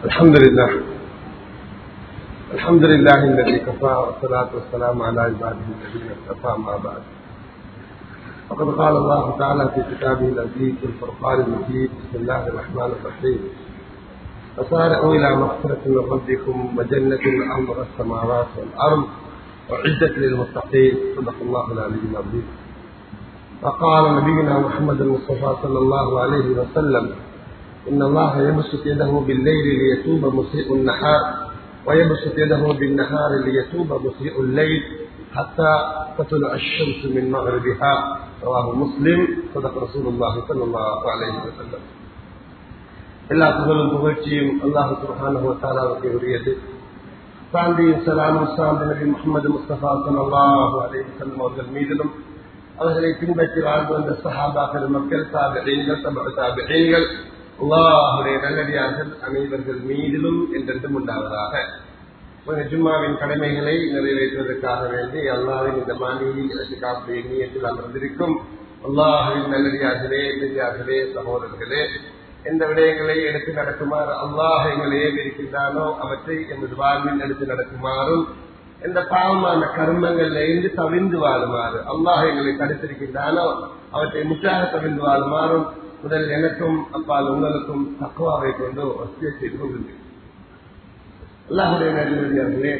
الحمد لله الحمد لله الذي كفى والصلاة والسلام على عباده الذين اصطفى ما بعد وقد قال الله تعالى في كتابه العزيز الفرقان المجيد بسم الله الرحمن الرحيم فسارعوا إلى مغفرة من ربكم وجنة أرضها السماوات والأرض وعدة للمتقين صدق الله العلي العظيم وقال نبينا محمد المصطفى صلى الله عليه وسلم إن الله يبسط يده بالليل ليتوب مسيء النهار ويبسط يده بالنهار ليتوب مسيء الليل حتى تطلع الشمس من مغربها رواه مسلم صدق رسول الله صلى الله عليه وسلم எல்லா புகழும் புகழ்ச்சியும் அல்லாஹு சுபஹானஹு வ தஆலாவுக்கு உரியது சாந்தியும் சலாமும் சாந்தி நபி முகமது முஸ்தபா ஸல்லல்லாஹு அலைஹி வஸல்லம் அவர்கள் மீதிலும் அவர்களை பின்பற்றி வாழ்ந்து வந்த சஹாபாக்கள் மக்கள் தாபிஈன்கள் தபு தாபிஈன்கள் அல்லாஹுடைய நல்லடியார்கள் அனைவர்கள் மீதிலும் என்றென்றும் உண்டாவதாக ஜும்மாவின் கடமைகளை நிறைவேற்றுவதற்காக வேண்டி அல்லாவின் இந்த மாநில எனக்கு காப்பிய நீயத்தில் அமர்ந்திருக்கும் அல்லாஹுவின் நல்லடியார்களே பெரியார்களே சகோதரர்களே எந்த விடயங்களை எடுத்து நடக்குமாறு அல்லாஹ் எங்களை ஏவிருக்கின்றானோ அவற்றை எமது வாழ்வில் எடுத்து நடக்குமாறும் எந்த பாவமான கர்மங்கள்ல இருந்து தவிர்ந்து வாழுமாறு அல்லாஹ் எங்களை தடுத்திருக்கின்றானோ அவற்றை முற்றாக தவிர்ந்து வாழுமாறும் முதல் எனக்கும் அப்பால் உங்களுக்கும் தக்குவாவை கொண்டு வசதியை செய்து கொள்கிறேன் அல்லாஹுடைய நல்லே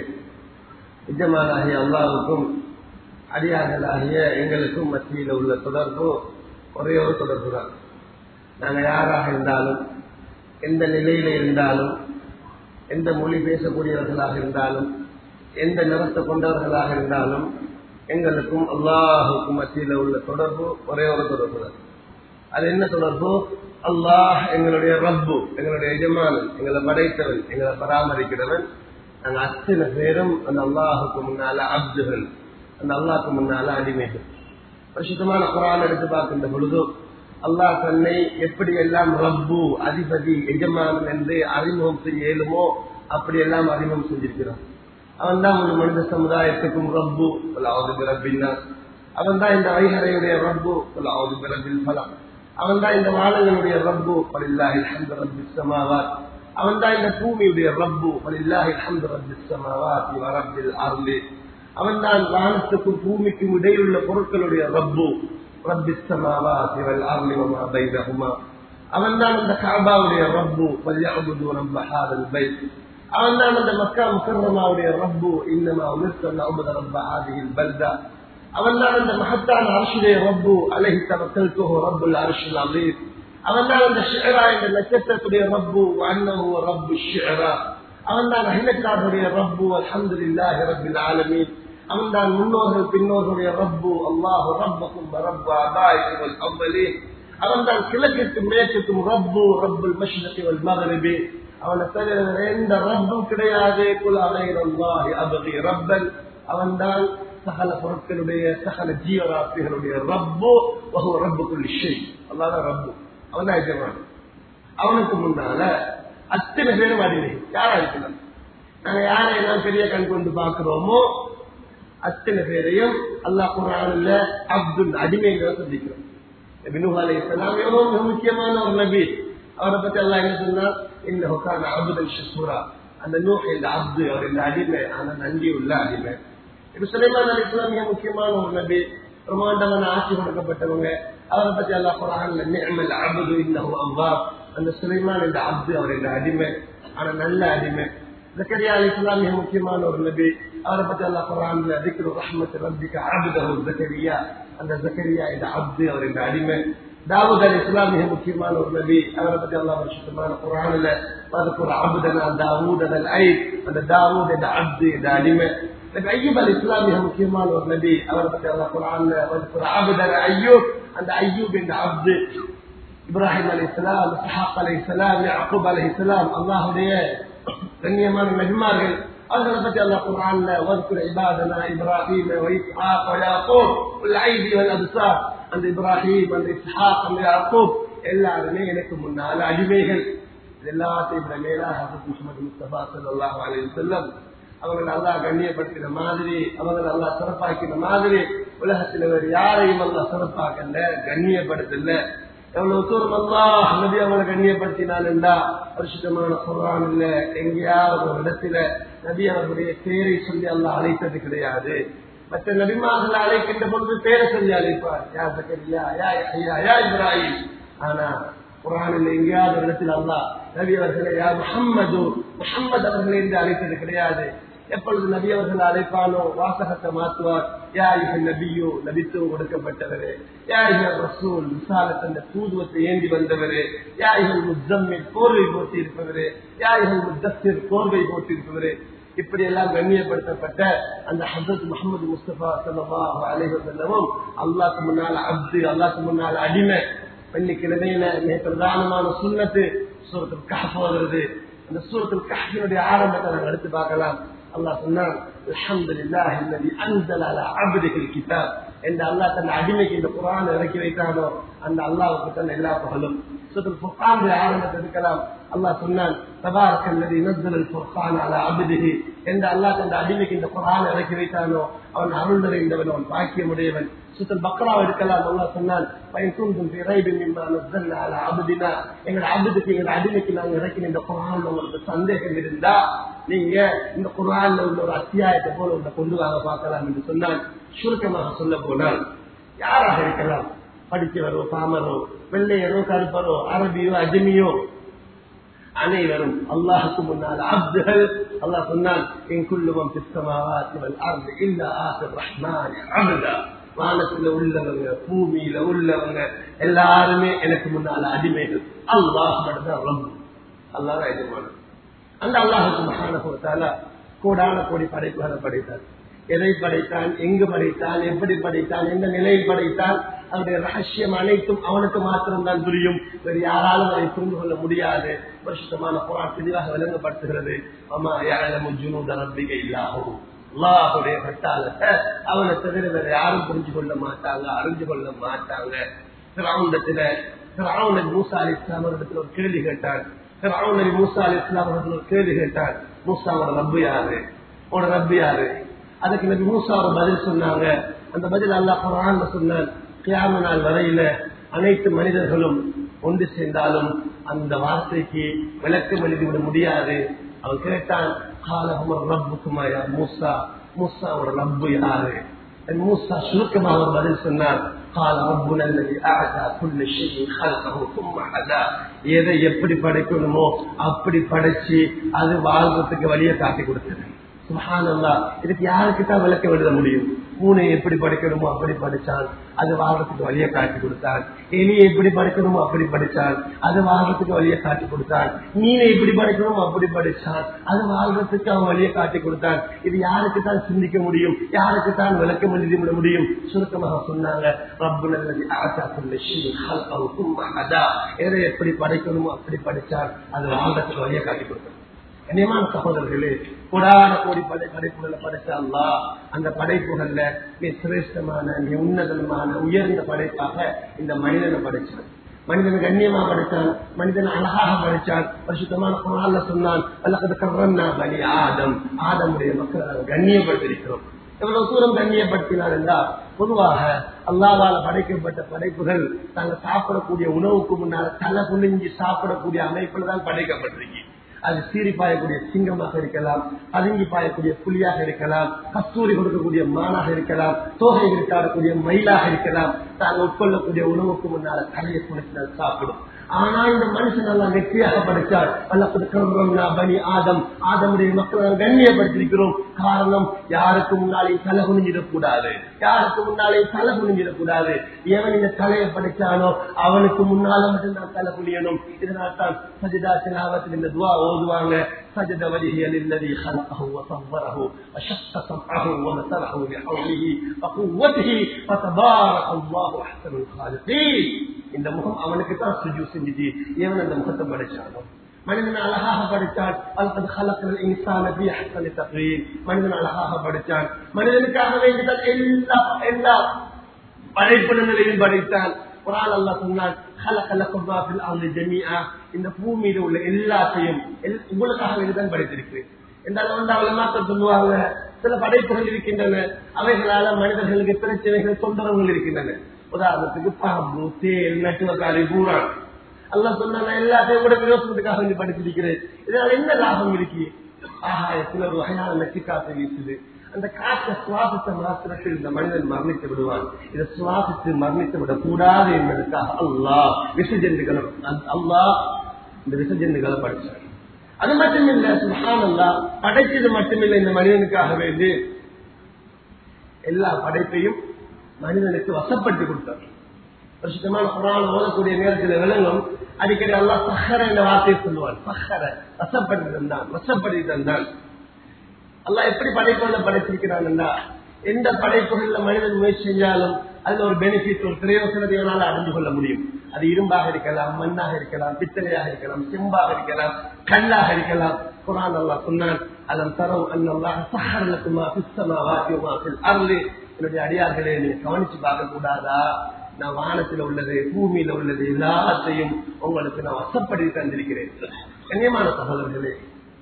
நிஜமானாகிய அல்லாவுக்கும் அடியார்களாகிய எங்களுக்கும் மத்தியில் உள்ள தொடர்பு ஒரே ஒரு தொடர்பு தான் நாங்கள் யாராக இருந்தாலும் எந்த நிலையில இருந்தாலும் எந்த மொழி பேசக்கூடியவர்களாக இருந்தாலும் எந்த நிறத்தை கொண்டவர்களாக இருந்தாலும் எங்களுக்கும் அல்லாஹுக்கும் மத்தியில் உள்ள தொடர்பு ஒரே ஒரு தொடர்பு தான் அது என்ன தொடர்பு அல்லாஹ் எங்களுடைய ரப்பு எங்களுடைய எஜமானன் எங்களை படைத்தவன் எங்களை பராமரிக்கிறவன் நாங்க அத்தனை பேரும் அந்த அல்லாஹுக்கு முன்னால அப்துகள் அந்த அல்லாஹுக்கு முன்னால அடிமைகள் பரிசுத்தமான குரான் எடுத்து பார்க்கின்ற பொழுது அல்லாஹ் தன்னை எப்படி எல்லாம் ரப்பு அதிபதி எஜமானன் என்று அறிமுகம் செய்ய இயலுமோ அப்படி எல்லாம் அறிமுகம் செஞ்சிருக்கிறான் அவன் தான் ஒரு மனித சமுதாயத்துக்கும் ரப்பு ரப்பின்னா அவன் தான் இந்த வைகரையுடைய ரப்பு ரப்பில் பலம் அவன் தான் இந்த வானங்களுடைய ரப்பு பலில்லாஹி அல்ஹம்து ரப்பிஸ் ஸமாவாத் அவன் தான் இந்த பூமியுடைய ரப்பு பலில்லாஹி அல்ஹம்து ரப்பிஸ் ஸமாவாத் வ ரப்பில் அர்லி அவன் தான் வானத்துக்கும் பூமிக்கும் இடையிலுள்ள பொருட்களுடைய ரப்பு ரப்பிஸ் ஸமாவாத் வல் அர்லி வமா பைனஹுமா அவன் தான் இந்த கஅபாவுடைய ரப்பு வல்யஅபுது ரப்ப ஹாதல் பைத் அவன் தான் அந்த மக்கா முக்கர்ரமாவுடைய ரப்பு இன்னமா உமிர்த்து அன் அபுத ரப்ப ஹாதிஹில் பல்தா அவன் தான் அந்த மகத்தான அரசுடைய ரப்பு அலஹி தவக்கல்துஹு ரப்புல் அரிஷில் அலீம் அவன் தான் அந்த ஷியரா என்ற நட்சத்திரத்துடைய ரப்பு அன்னஹு ரப்பு ஷியரா அவன் தான் அகிலக்காருடைய ரப்பு அல்ஹம்துலில்லாஹி ரப்பில் ஆலமீன் அவன் தான் முன்னோர்கள் பின்னோர்களுடைய ரப்பு அல்லாஹு ரப்பக்கும் ரப்பு அபாய்க்கும் வல் அவ்வலீன் அவன் தான் கிழக்கிற்கும் மேற்குக்கும் ரப்பு ரப்புல் மஷ்ரகி வல் மகரிபி அவனை தவிர எந்த ரப்பும் கிடையாது குல் அலைரல்லாஹி அபகி ரப்பன் அவன் தான் சகல பொருட்களுடைய சகல ஜீவராசிகளுடைய ரப்பு வகு ரப்புக்குள் இஷை அல்லாதான் ரப்பு அவன் தான் எஜமான் அவனுக்கு முன்னால அத்தனை பேரும் அடிமை யாரா இருக்கலாம் நாங்க யாரையெல்லாம் பெரிய கண் கொண்டு பார்க்கிறோமோ அத்தனை பேரையும் அல்லாஹ் குரானில் அப்துல் அடிமைகளை சந்திக்கிறோம் நபினுஹ் அலை இஸ்லாம் எவ்வளவு மிக முக்கியமான ஒரு நபி அவரை பத்தி அல்லாஹ் என்ன சொன்னார் இன்னும் அபுதல் ஷசூரா அந்த நூஹ் இந்த அப்து அவர் இந்த அடிமை ஆனா நன்றி உள்ள அடிமை இப்ப சுலைமான் அலி இஸ்லாம் மிக முக்கியமான ஒரு நபி பிரமாண்டமான ஆட்சி கொடுக்கப்பட்டவங்க அவரை பத்தி அல்லா குரான்ல நிஅமல் அபது இன்னஹு அல்லாஹ் அந்த சுலைமான் இந்த அப்து அவர் இந்த அடிமை ஆனா நல்ல அடிமை ஜக்கரியா அலி இஸ்லாம் மிக முக்கியமான ஒரு நபி அவரை பத்தி அல்லா குரான்ல திக்ரு ரஹ்மத் ரப்பிக அபுதஹு ஜக்கரியா அந்த ஜக்கரியா இந்த அப்து அவர் இந்த அடிமை தாவூத் அலி இஸ்லாம் மிக முக்கியமான ஒரு நபி அவரை பத்தி அல்லா பரிசுத்தமான குரான்ல அதுக்கு அபுதனா தாவூத் அதல் ஐ அந்த தாவூத் இந்த அப்து இந்த அடிமை ஐயூப் அலி இஸ்லாம் மிக முக்கியமான ஒரு நபி அவரை பத்தி அல்லா குரான்ல ஆபுதர் ஐயூப் அந்த ஐயூப் என்ற அப்து இப்ராஹிம் அலி இஸ்லாம் சஹாப் அலி இஸ்லாம் அக்கூப் அலி இஸ்லாம் அல்லாஹுடைய கண்ணியமான நபிமார்கள் அவர்களை பத்தி அல்லாஹ் குரான்ல வர்க்குர் இபாதனா இப்ராஹிம் وإسحاق ويعقوب والعيد والأبصار அந்த இப்ராஹிம் அந்த இஸ்ஹாக் அந்த யாக்கூப் எல்லாருமே எனக்கு முன்னால அடிமைகள் எல்லாத்தையும் விட மேலாக ஹசரத் முஹம்மது முஸ்தபா ஸல்லல்லாஹு அலைஹி வஸல்லம் அவங்களை நல்லா கண்ணியப்படுத்தின மாதிரி அவங்களை நல்லா சிறப்பாக்கின மாதிரி உலகத்தில் வேறு யாரையும் அல்லா சிறப்பாக்கல கண்ணியப்படுத்தல எவ்வளவு தூரம் அல்லாஹ் நபி அவங்களை கண்ணியப்படுத்தினால் என்றா பரிசுத்தமான குரான் இல்ல எங்கேயாவது ஒரு இடத்துல நபி அவர்களுடைய பேரை சொல்லி அல்லாஹ் அழைத்தது கிடையாது மற்ற நபிமார்கள் அழைக்கின்ற பொழுது பேரை சொல்லி அழைப்பார் யா சக்கரியா யா யஹ்யா யா இப்ராஹிம் ஆனா குரானில் எங்கேயாவது ஒரு இடத்தில் அல்லாஹ் நபி அவர்களை யா முஹம்மது முஹம்மது அவர்களை என்று அழைத்தது கிடையாது எப்பொழுது நபி அவர்கள் அழைப்பானோ வாசகத்தை மாற்றுவார் யா இவன் நபியோ நபித்துவம் கொடுக்கப்பட்டவரே யா இவன் ரசூல் விசாலத் அந்த தூதுவத்தை ஏந்தி வந்தவரே யா இவன் முத்தம்மில் போர்வை போட்டி இருப்பவரே யா இவன் முத்தஸ்திர் போர்வை போட்டி இருப்பவரே இப்படி எல்லாம் கண்ணியப்படுத்தப்பட்ட அந்த ஹசரத் முகமது முஸ்தபா சல்லா அலைஹி வஸல்லமும் அல்லாஹ்க்கு முன்னால அப்து அல்லாஹ்க்கு முன்னால அடிமை வெள்ளிக்கிழமையில மிக பிரதானமான சுண்ணத்து சூரத்தில் கஹ் வருது அந்த சூரத்தில் கஹினுடைய ஆரம்பத்தை நாங்கள் எடுத்து பார்க்கலாம் அல்லாஹ் சொன்னான் அல்ஹம்துலில்லாஹி அல்லதி அன்ஸல அலா அப்திஹில் கிதாப் என்று அல்லாஹ் தன் அடிமைக்கு இந்த குர்ஆன் இறக்கி வைத்தானோ அந்த அல்லாஹ்வுக்கு தான் எல்லா புகழும் சூரத்துல் ஃபுர்கானுடைய ஆரம்பத்தை எடுக்கலாம் அல்லாஹ் சொன்னான் தபாரக் அல்லதி நஸ்ஸல அல் ஃபுர்கான் அலா அப்திஹி என்று அல்லாஹ் தன் அடிமைக்கு இந்த குர்ஆன் இறக்கி வைத்தானோ அவன் அருள் நிறைந்தவன் அவன் பாக்கியமுடையவன் சுத்தல் பக்ரா எடுக்கலாம் அல்லா சொன்னால் பயன்கும் இறைபின் அல அபுதினா எங்கள் அபுதுக்கு எங்கள் அடிமைக்கு நாங்கள் இறக்கின இந்த குரான் உங்களுக்கு சந்தேகம் இருந்தா நீங்க இந்த குரான்ல உள்ள ஒரு அத்தியாயத்தை போல உங்களை கொண்டு வாங்க பார்க்கலாம் என்று சொன்னால் சுருக்கமாக சொல்ல போனால் யாராக இருக்கலாம் படித்தவரோ பாமரோ வெள்ளையரோ கருப்பரோ அரபியோ அஜமியோ அனைவரும் அல்லாஹுக்கு முன்னால் அப்துகள் அல்லாஹ் சொன்னால் என் குள்ளுவம் சித்தமாவாத்திவல் அர்து இல்ல ஆசர் ரஹ்மான் அபுதா வானத்துல உள்ளவங்க பூமியில உள்ளவங்க எல்லாருமே எனக்கு முன்னால அடிமைகள் அல்லாஹ் மட்டும்தான் ரொம்ப அல்லாதான் எஜமான அந்த அல்லாஹுக்கு மகான கூடான கோடி படைப்புகளை படைத்தார் எதை படைத்தான் எங்கு படைத்தான் எப்படி படைத்தான் எந்த நிலையில் படைத்தான் அவருடைய ரகசியம் அனைத்தும் அவனுக்கு மாத்திரம்தான் புரியும் வேறு யாராலும் அதை புரிந்து கொள்ள முடியாது வருஷமான குரான் தெளிவாக விளங்கப்படுத்துகிறது அம்மா யாரும் ஜுனூத நம்பிக்கை இல்லாகும் அல்லாஹுடைய கட்டாலத்தை அவனை தவிர வேற யாரும் புரிஞ்சு கொள்ள மாட்டாங்க அறிஞ்சு கொள்ள மாட்டாங்க திராவுண்டத்துல திராவுண்ட மூசா அலி இஸ்லாம் இடத்துல ஒரு கேள்வி கேட்டான் திராவுண்ட மூசா அலி இஸ்லாம் இடத்துல ஒரு கேள்வி கேட்டான் மூசாவோட ரப்பு யாரு உட ரப்பு யாரு அதுக்கு நபி மூசா ஒரு பதில் சொன்னாங்க அந்த பதில் அல்லா குரான் சொன்னான் கியாம நாள் வரையில அனைத்து மனிதர்களும் ஒன்று சேர்ந்தாலும் அந்த வார்த்தைக்கு விளக்கம் எழுதிவிட முடியாது அவன் கேட்டான் காலகமர் ரப்புக்குமா யார் மூசா மூசாவோட ரப்பு யாரு மூசா சுருக்கமாக ஒரு பதில் சொன்னார் قال ربنا الذي اعطى كل شيء خلقه ثم هدى எதை எப்படி படைக்கணுமோ அப்படி படைச்சு அது வாழ்றதுக்கு வழியை காட்டி கொடுத்தது சுபஹானல்லா இதுக்கு யாருக்கு தான் விளக்கம் எழுத முடியும் பூனை எப்படி படிக்கணுமோ அப்படி படிச்சான் அது வாழ்றதுக்கு வழியை காட்டி கொடுத்தான் எலியை எப்படி படிக்கணுமோ அப்படி படிச்சான் அது வாழ்றதுக்கு வழியை காட்டி கொடுத்தான் மீனை எப்படி படிக்கணுமோ அப்படி படிச்சான் அது வாழ்றதுக்கு அவன் வழியை காட்டி கொடுத்தான் இது யாருக்கு தான் சிந்திக்க முடியும் யாருக்கு தான் விளக்கம் எழுதி விட முடியும் சுருக்கமாக சொன்னாங்க ரப்பு நல்லது ஆசா எதை எப்படி படைக்கணுமோ அப்படி படிச்சான் அது வாழ்றதுக்கு வழியை காட்டி கொடுத்தான் கண்ணியமான சகோதரர்களே கொடான கோடி படை படைப்புகளை படைச்ச அல்லா அந்த படைப்புகள்ல மிக சிரேஷ்டமான மிக உன்னதமான உயர்ந்த படைப்பாக இந்த மனிதனை படைச்சான் மனிதன் கண்ணியமா படைச்சான் மனிதன் அழகாக படைச்சான் பரிசுத்தமான குரான்ல சொன்னான் அல்லது கர்றன்னா பலி ஆதம் ஆதமுடைய மக்கள் கண்ணியப்படுத்திருக்கிறோம் எவ்வளவு தூரம் கண்ணியப்படுத்தினார் என்றால் பொதுவாக அல்லாவால படைக்கப்பட்ட படைப்புகள் தாங்கள் சாப்பிடக்கூடிய உணவுக்கு முன்னால் தலை குனிஞ்சு சாப்பிடக்கூடிய அமைப்புல தான் படைக்கப்பட்டிருக்கு அது சீறி பாயக்கூடிய சிங்கமாக இருக்கலாம் பதுங்கி பாயக்கூடிய புலியாக இருக்கலாம் கஸ்தூரி கொடுக்கக்கூடிய மானாக இருக்கலாம் தோகை இருக்காடக்கூடிய மயிலாக இருக்கலாம் தாங்கள் உட்கொள்ளக்கூடிய உணவுக்கு முன்னால தலையை குடிச்சினால் சாப்பிடும் ஆனா இந்த மனுஷன் எல்லாம் வெற்றியாக படித்தார் அல்ல பனி ஆதம் ஆதமுடைய மக்களை கண்ணியப்படுத்திருக்கிறோம் காரணம் யாருக்கு முன்னாலே தலை குனிஞ்சிடக்கூடாது யாருக்கு முன்னாலே தலை குனிஞ்சிடக்கூடாது எவன் இந்த தலையை படிச்சானோ அவனுக்கு முன்னால மட்டும் நான் தலை குனியணும் இதனால் தான் சஜிதா சிலாவத்தில் இந்த துவா ஓதுவாங்க سجد وجهي للذي خلقه وصوره وشق سمعه وبصره بحوله وقوته فتبارك الله احسن الخالقين இந்த முகம் அவனுக்கு தான் சுஜு செஞ்சுது ஏவன் அந்த முகத்தை படைச்சானோ மனிதன் அழகாக படித்தான் அல்லது கலக்கல் இன்சான மனிதன் அழகாக படித்தான் மனிதனுக்காக வேண்டிதான் எல்லா எல்லா படைப்பிடங்களையும் படைத்தான் குரான் அல்லா சொன்னான் இந்த பூமியில உள்ள எல்லாத்தையும் உங்களுக்காக வேண்டிதான் படைத்திருக்கிறேன் என்றாலும் வந்து அவளை மாற்ற சொல்லுவாங்க சில படைப்புகள் இருக்கின்றன அவைகளால மனிதர்களுக்கு பிரச்சனைகள் தொந்தரவுகள் இருக்கின்றன உதாரணத்துக்கு பாம்பு தேல் நட்டுவக்காரி பூரான் அல்லாஹ் சொன்னா நான் எல்லாத்தையும் கூட விரோசனத்துக்காக வேண்டி படிச்சிருக்கிறேன் இதனால என்ன லாபம் இருக்கு ஆகாயத்துல ஒரு வகையான நச்சு காத்து வீசுது அந்த காற்றை சுவாசத்தை மாத்திரத்தில் இந்த மனிதன் மரணித்து விடுவான் இதை சுவாசித்து மரணித்து விடக் கூடாது என்பதற்காக அல்லாஹ் விசஜந்துகளை அல்லாஹ் இந்த விசஜந்துகளை படிச்சான் அது மட்டுமில்ல சுஹான் அல்லா படைச்சது மட்டுமில்லை இந்த மனிதனுக்காக வேண்டி எல்லா படைப்பையும் மனிதனுக்கு வசப்பட்டு கொடுத்தார் வருஷமான குரான் ஓதக்கூடிய நேரத்தில் விளங்கும் அடிக்கடி அல்லா சஹர என்ற வார்த்தையை சொல்லுவான் சஹர வசப்படுத்தி தந்தான் வசப்படுத்தி தந்தான் அல்லா எப்படி படைப்புகளை படைத்திருக்கிறான் எந்த படைப்புகள்ல மனிதன் முயற்சி செஞ்சாலும் அதுல ஒரு பெனிஃபிட் ஒரு பிரயோசனத்தை அவனால அறிந்து கொள்ள முடியும் அது இரும்பாக இருக்கலாம் மண்ணாக இருக்கலாம் பித்தளையாக இருக்கலாம் செம்பாக இருக்கலாம் கல்லாக இருக்கலாம் குரான் அல்லா சொன்னான் அதன் தரம் அன்னல்லாக சஹரலக்குமா பிஸ்தமா வாக்கியமா அருள் என்னுடைய அடியார்களே நீங்க கவனிச்சு பார்க்க கூடாதா நான் வானத்தில் உள்ளது பூமியில உள்ளது எல்லாத்தையும் உங்களுக்கு நான் வசப்படுத்தி தந்திருக்கிறேன் கண்ணியமான சகோதரர்களே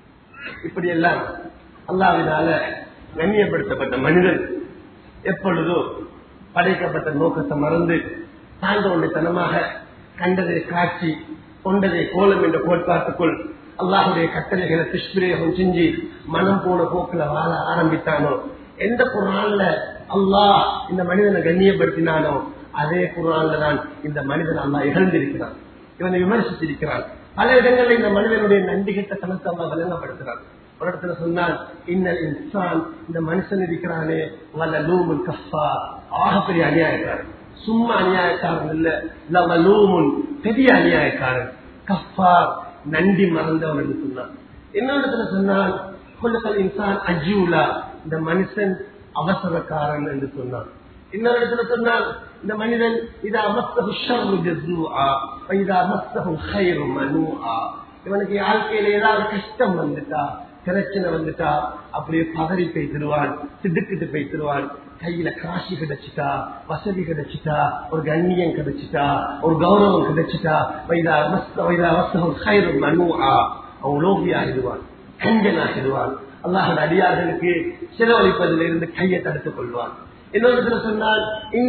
இப்படி எல்லாம் அல்லாவினால கண்ணியப்படுத்தப்பட்ட மனிதன் எப்பொழுதோ படைக்கப்பட்ட நோக்கத்தை மறந்து தாழ்ந்தோண்டித்தனமாக கண்டதை காட்சி கொண்டதை கோலம் என்ற கோட்பாட்டுக்குள் அல்லாஹுடைய கட்டளைகளை துஷ்பிரயோகம் செஞ்சு மனம் போன போக்குல வாழ ஆரம்பித்தானோ எந்த குரான்ல அல்லாஹ் இந்த மனிதனை கண்ணியப்படுத்தினானோ அதே குரான்ல தான் இந்த மனிதன் அல்லாஹ் இகழ்ந்திருக்கிறான் இவனை விமர்சித்திருக்கிறான் பல இடங்களில் இந்த மனிதனுடைய நண்டிகிட்ட தனத்தை அல்லா வழங்கப்படுத்துறான் ஒரு இடத்துல சொன்னால் இன்னல் இன்சான் இந்த மனுஷன் இருக்கிறானே வல்ல லூமுன் கஃபா ஆகப்பெரிய அநியாயக்காரன் சும்மா அநியாயக்காரன் இல்ல லவலூமுன் பெரிய அநியாயக்காரன் கஃபா நண்டி மறந்தவன் என்று சொன்னான் இன்னொரு இடத்துல சொன்னால் கொல்லக்கல் இன்சான் அஜூலா இந்த மனுஷன் அவசரக்காரன் என்று சொன்னான் இன்னொரு இடத்துல சொன்னால் இந்த மனிதன் இது அமஸ்தகு ஷர்ரு ஜஸ்ஸூஆ இது அமஸ்தகு ஹைரு மனூஆ இவனுக்கு வாழ்க்கையில ஏதாவது கஷ்டம் வந்துட்டா பிரச்சனை வந்துட்டா அப்படியே பதறி போய்த்திருவான் திடுக்கிட்டு போய்த்திருவான் கையில காசு கிடைச்சிட்டா வசதி கிடைச்சிட்டா ஒரு கண்ணியம் கிடைச்சிட்டா ஒரு கௌரவம் கிடைச்சிட்டா வைதா மஸ்த வைதா வசகம் ஹைரு மனூஆ அவன் லோகி ஆகிடுவான் கஞ்சன் ஆகிடுவான் அல்லாஹோட அடியார்களுக்கு செலவழிப்பதில் இருந்து கையை தடுத்துக் கொள்வான் இன்னொரு சொன்னால்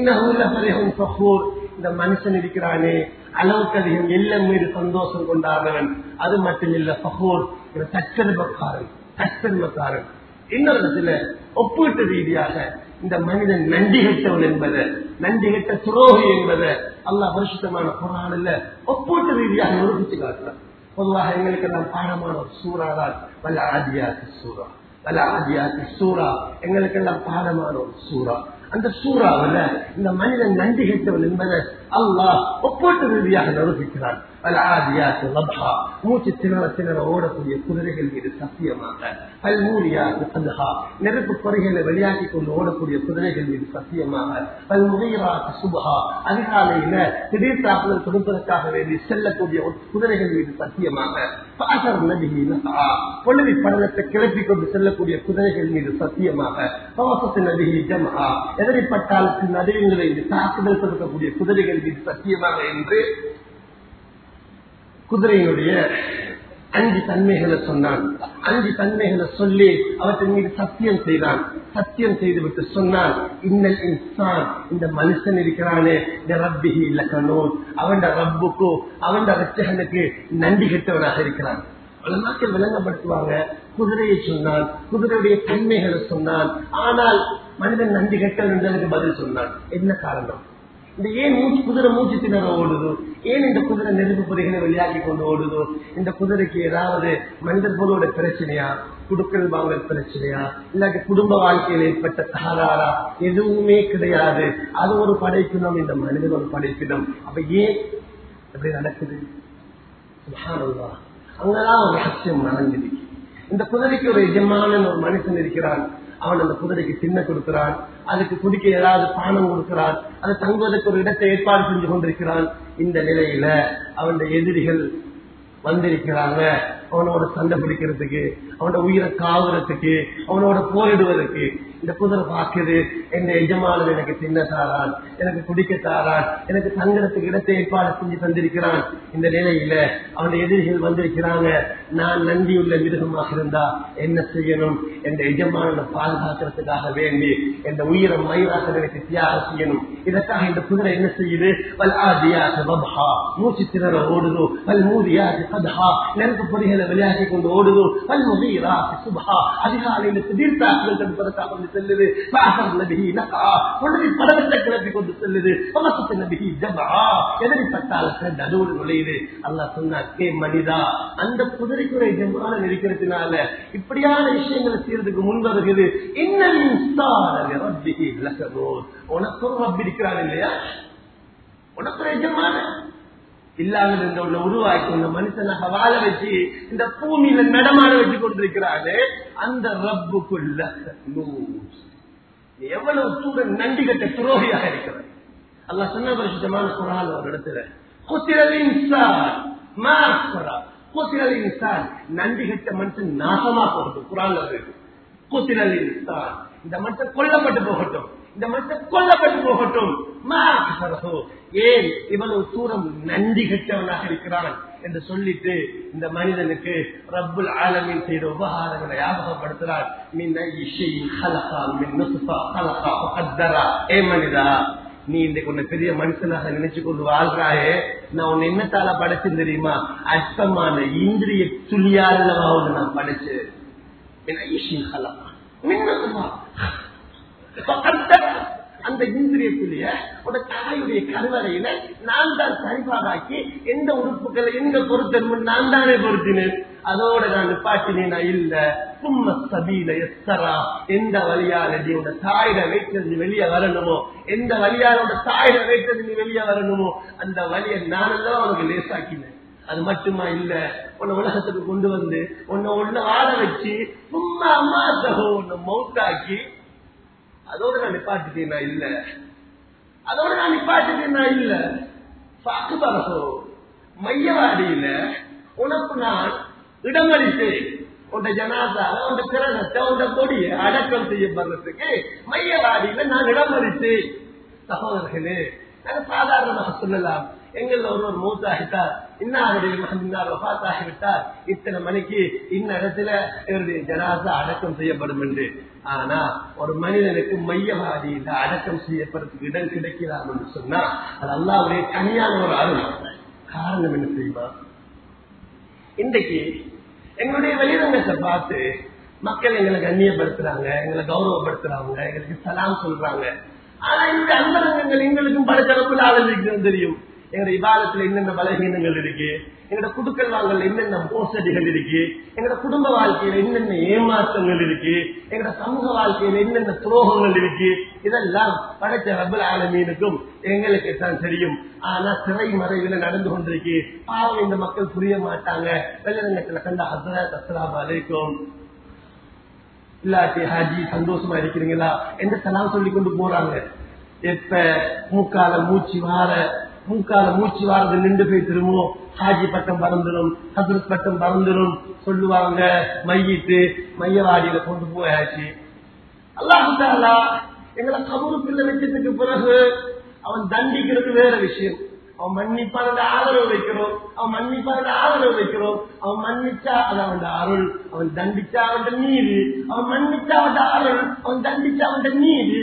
இன்னும் பகூர் இந்த மனுஷன் இருக்கிறானே அளவுக்கு அதிகம் எல்லாம் மீது சந்தோஷம் கொண்டாடுறவன் அது மட்டும் இல்ல பகூர் தச்சரிபக்காரன் தச்சரிபக்காரன் இன்னொரு இடத்துல ஒப்பீட்டு ரீதியாக இந்த மனிதன் நன்றி கெட்டவன் என்பதை நன்றி கெட்ட துரோகி என்பதை அல்லா பரிசுத்தமான குரானில் ஒப்பீட்டு ரீதியாக நிரூபித்து காட்டுறான் பொதுவாக எங்களுக்கு எல்லாம் பாடமான ஒரு சூறாதான் வல்ல ஆதியாத்து சூறா வல்ல ஆதியாத்து சூறா எங்களுக்கு எல்லாம் பாடமான ஒரு சூறா அந்த சூறாவில் இந்த மனிதன் நன்றி கெட்டவன் என்பதை அல்லாஹ் ஒப்போட்டு ரீதியாக நிரூபிக்கிறான் ஆதியாத்து லபா மூச்சு திணற திணற ஓடக்கூடிய குதிரைகள் மீது சத்தியமாக பல்மூரியாத்து பல்ஹா நெருப்பு பொறைகளை வெளியாக்கி கொண்டு ஓடக்கூடிய குதிரைகள் மீது சத்தியமாக பல்முகைராத்து சுபஹா அதிகாலையில திடீர் தாக்குதல் கொடுப்பதற்காக வேண்டி செல்லக்கூடிய குதிரைகள் மீது சத்தியமாக பாசர் நபி பொழுதி படலத்தை கிளப்பிக் கொண்டு செல்லக்கூடிய குதிரைகள் மீது சத்தியமாக பவசத்து நபி ஜம்ஹா எதிரிப்பட்டால் நடுவிங்களை தாக்குதல் கொடுக்கக்கூடிய குதிரைகள் மீது சத்தியமாக என்று குதிரையினுடைய அஞ்சு தன்மைகளை சொன்னான் அஞ்சு தன்மைகளை சொல்லி அவற்றின் மீது சத்தியம் செய்தான் சத்தியம் செய்துவிட்டு சொன்னான் இன்னல் இன்சான் இந்த மனுஷன் இருக்கிறானே இந்த ரப்பிஹி இல்லக்கனோ அவன் ரப்புக்கு அவன் ரச்சகனுக்கு நன்றி கெட்டவனாக இருக்கிறான் பல நாட்கள் விளங்கப்படுத்துவாங்க குதிரையை சொன்னான் குதிரையுடைய தன்மைகளை சொன்னான் ஆனால் மனிதன் நன்றி கெட்டவன் என்றதுக்கு பதில் சொன்னான் என்ன காரணம் இந்த ஏன் மூச்சு குதிரை மூச்சு திணற ஓடுதோ ஏன் இந்த குதிரை நெருப்பு பொறிகளை வெளியாக்கி கொண்டு ஓடுதோ இந்த குதிரைக்கு ஏதாவது மனிதர் பொருளோட பிரச்சனையா குடுக்கல் வாங்கல் பிரச்சனையா இல்லாட்டி குடும்ப வாழ்க்கையில் ஏற்பட்ட தகராறா எதுவுமே கிடையாது அது ஒரு படைப்பினம் இந்த மனிதன் ஒரு படைப்பினம் அப்ப ஏன் எப்படி நடக்குது சுபஹானல்லாஹ். அங்கதான் ஒரு ரகசியம் நடந்திருக்கு இந்த குதிரைக்கு ஒரு எஜமான ஒரு மனுஷன் இருக்கிறான் அவன் அந்த குதிரைக்கு தின்ன கொடுக்கிறான் அதுக்கு குடிக்க ஏதாவது பானம் கொடுக்கிறான் அது தங்குவதற்கு ஒரு இடத்தை ஏற்பாடு செஞ்சு கொண்டிருக்கிறான் இந்த நிலையில அவன் எதிரிகள் வந்திருக்கிறாங்க அவனோட சண்டை பிடிக்கிறதுக்கு அவனோட உயிரை காவுறதுக்கு அவனோட போரிடுவதற்கு இந்த குதிரை பார்க்குது என் எஜமானன் எனக்கு தின்ன தாரான் எனக்கு குடிக்க தாரான் எனக்கு தங்கறதுக்கு இடத்தை ஏற்பாடு செஞ்சு தந்திருக்கிறான் இந்த நிலையில அவனுடைய எதிரிகள் வந்திருக்கிறாங்க நான் நன்றியுள்ள மிருகமாக இருந்தா என்ன செய்யணும் என் எஜமானனை பாதுகாக்கிறதுக்காக வேண்டி என் உயிரை மயிராக எனக்கு தியாகம் செய்யணும் இதற்காக இந்த குதிரை என்ன செய்யுது வல் ஆதியாக வபஹா மூச்சு திணற ஓடுதோ வல் மூதியாக கதஹா நெருப்பு பொறிகளை விளையாட்டி கொண்டு ஓடுதோ வல் முகீரா சுபஹா அதிகாலையில் திடீர் தாக்குதல் தடுப்பதற்காக கொண்டு செல்லுது பாசர் நபிஹி நகா பொழுது படத்தை கிளப்பி கொண்டு செல்லுது பமசத்து நபிஹி ஜபா எதிரி பட்டால நடுவில் நுழையுது அல்லாஹ் சொன்னார் கே மனிதா அந்த குதிரைக்குறை ஜமான இருக்கிறதுனால இப்படியான விஷயங்களை செய்யறதுக்கு முன் வருகிறது இன்னும் உனக்கு ஒரு ரப் இருக்கிறான் இல்லையா உனக்கு ஒரு எஜமான இல்லாமல் இருந்த உள்ள உருவாக்கி இந்த மனுஷனாக வாழ வச்சு இந்த பூமியில நடமாட வச்சு கொண்டிருக்கிறாரு அந்த ரப்புக்குள்ள நீ எவ்வளவு தூர நண்டி கட்ட துரோகியாக இருக்கிறாய் அல்லா சொன்ன பரிசுத்தமான குரான் ஒரு இடத்துல குத்திரலின் சார் மாஸ்வரா குத்திரலின் சார் நண்டி கட்ட மனுஷன் நாசமா போறது குரான் இருக்கு குத்திரலின் சார் இந்த மனுஷன் கொல்லப்பட்டு போகட்டும் இந்த மனுஷன் கொல்லப்பட்டு போகட்டும் ஏன் இவ்வளவு தூரம் நன்றி கெட்டவனாக இருக்கிறான் என்று சொல்லிட்டு இந்த மனிதனுக்கு ரப்புல் ஆலமின் செய்த உபகாரங்களை ஞாபகப்படுத்துறார் ஏ மனிதா நீ இன்றைக்கு உன்னை பெரிய மனுஷனாக நினைச்சு கொண்டு வாழ்றாயே நான் உன்னை என்னத்தால படைச்சேன் தெரியுமா அற்பமான இந்திரிய துளியாளவா ஒன்று நான் படைச்சேன் அந்த இந்திரியத்திலேயே ஒரு தாயுடைய கருவறையில நான் தான் சரிபாடாக்கி எந்த உறுப்புகளை எங்க பொருத்தணும் நான் தானே பொருத்தினேன் அதோட நான் நிப்பாட்டினேன் இல்ல சும்ம சபீல எஸ்தரா எந்த வழியால நீ உங்க தாயிட வைத்தது வெளியே வரணுமோ எந்த வழியாலோட தாயிட வைத்தது நீ வெளியே வரணுமோ அந்த வழியை நானெல்லாம் உனக்கு லேசாக்கினேன் அது மட்டுமா இல்ல உன்னை உலகத்துக்கு கொண்டு வந்து உன்னை உன்னை வாழ வச்சு சும்மா அம்மா சகோ உன்னை மவுத்தாக்கி அதோட நான் நிப்பாட்டிட்டேனா இல்ல அதோட நான் நிப்பாட்டிட்டேனா இல்ல பாக்கு பரசோ மையவாடியில உனக்கு நான் இடமளித்தேன் உண்ட ஜனாதால உண்ட பிறகத்தை உண்ட கொடிய அடக்கம் செய்யப்படுறதுக்கு மையவாடியில நான் இடமளித்தேன் சகோதரர்களே நான் சாதாரணமாக சொல்லலாம் எங்கள் ஒருவர் மூத்தாகிட்டார் இன்னாருடைய மகன் வபாத்தாகிவிட்டார் இத்தனை மணிக்கு இந்த இடத்துல இவருடைய ஜனாசா அடக்கம் செய்யப்படும் என்று ஆனா ஒரு மனிதனுக்கு மையவாதியில அடக்கம் செய்யப்படுறதுக்கு இடம் கிடைக்கிறார் என்று சொன்னா அது அல்லாவுடைய தனியான ஒரு அருள் காரணம் என்ன தெரியுமா இன்றைக்கு எங்களுடைய வெளிரங்கத்தை பார்த்து மக்கள் எங்களை கண்ணியப்படுத்துறாங்க எங்களை கௌரவப்படுத்துறாங்க எங்களுக்கு சலாம் சொல்றாங்க ஆனா இந்த அந்தரங்கங்கள் எங்களுக்கும் படச்சரப்புல ஆதரிக்கிறது தெரியும் எங்களுடைய விவாதத்துல என்னென்ன பலகீனங்கள் இருக்கு எங்களோட குடுக்கல் வாங்கல என்னென்ன மோசடிகள் இருக்கு எங்களோட குடும்ப வாழ்க்கையில என்னென்ன ஏமாற்றங்கள் இருக்கு எங்களோட சமூக வாழ்க்கையில என்னென்ன துரோகங்கள் இருக்கு இதெல்லாம் படைச்ச ரப்பல் ஆலமீனுக்கும் எங்களுக்கு தான் தெரியும் ஆனா திரை மறைவுல நடந்து கொண்டிருக்கு பாவம் இந்த மக்கள் புரிய மாட்டாங்க வெள்ளரங்கத்துல கண்ட ஹசரத் அஸ்லாம் அலைக்கும் இல்லாட்டி ஹாஜி சந்தோஷமா இருக்கிறீங்களா எந்த சலாம் சொல்லி கொண்டு போறாங்க எப்ப மூக்கால மூச்சு வார மூக்கால மூச்சு வாரது நின்று போய் திரும்பும் ஹாஜி பட்டம் பறந்துடும் ஹசரத் பட்டம் பறந்துடும் சொல்லுவாங்க மையிட்டு மையவாடியில கொண்டு போயாச்சு அல்லாஹாலா எங்களை கபூருக்குள்ள வச்சதுக்கு பிறகு அவன் தண்டிக்கிறது வேற விஷயம் அவன் மன்னிப்பான ஆதரவு வைக்கிறோம் அவன் மன்னிப்பான ஆதரவு வைக்கிறோம் அவன் மன்னிச்சா அது அவன் அருள் அவன் தண்டிச்சா அவன் நீதி அவன் மன்னிச்சா அவன் அருள் அவன் தண்டிச்சா அவன் நீதி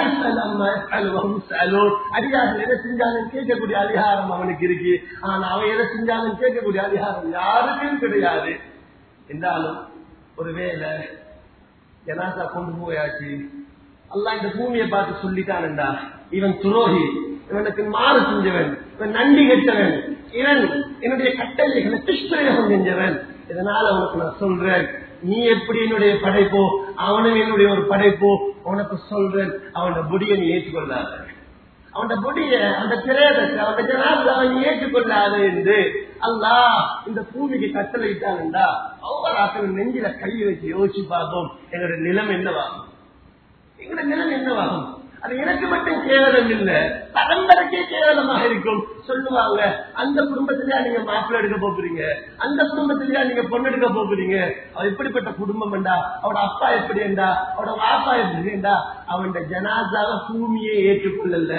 அதிகாரம் எதை செஞ்சாலும் கேட்கக்கூடிய அதிகாரம் அவனுக்கு இருக்கு ஆனா அவன் எதை செஞ்சாலும் கேட்கக்கூடிய அதிகாரம் யாருக்கும் கிடையாது என்றாலும் ஒருவேளை ஜனாசா கொண்டு போயாச்சு அல்லா இந்த பூமியை பார்த்து சொல்லிட்டான்டா இவன் துரோகி இவனுக்கு மாறு செஞ்சவன் இவன் நன்றி கெட்டவன் இவன் என்னுடைய கட்டளைகளை துஷ்பிரயோகம் செஞ்சவன் இதனால உனக்கு நான் சொல்றேன் நீ எப்படி என்னுடைய படைப்போ அவனும் என்னுடைய ஒரு படைப்போ உனக்கு சொல்றேன் அவனோட புடியை நீ ஏற்றுக்கொள்ளாத அவனோட புடிய அந்த பிரேதத்தை அவனோட ஜனாத அவன் ஏற்றுக்கொள்ளாத என்று அல்லா இந்த பூமிக்கு கட்டளையிட்டான்டா ஒவ்வொரு ஆக்கள் நெஞ்சில கை வச்சு யோசிச்சு பார்ப்போம் எங்களுடைய நிலம் என்னவாகும் எங்களுடைய நிலம் என்னவாகும் அது எனக்கு மட்டும் கேவலம் இல்ல பரம்பரைக்கே கேவலமாக இருக்கும் சொல்லுவாங்க அந்த குடும்பத்திலேயா நீங்க மாப்பிள்ளை எடுக்க போறீங்க அந்த குடும்பத்திலேயா நீங்க பொண்ணு எடுக்க போறீங்க அவ எப்படிப்பட்ட குடும்பம் என்றா அவட அப்பா எப்படி என்றா அவட வாப்பா எப்படி என்றா அவன் ஜனாதாவ பூமியை ஏற்றுக்கொள்ளல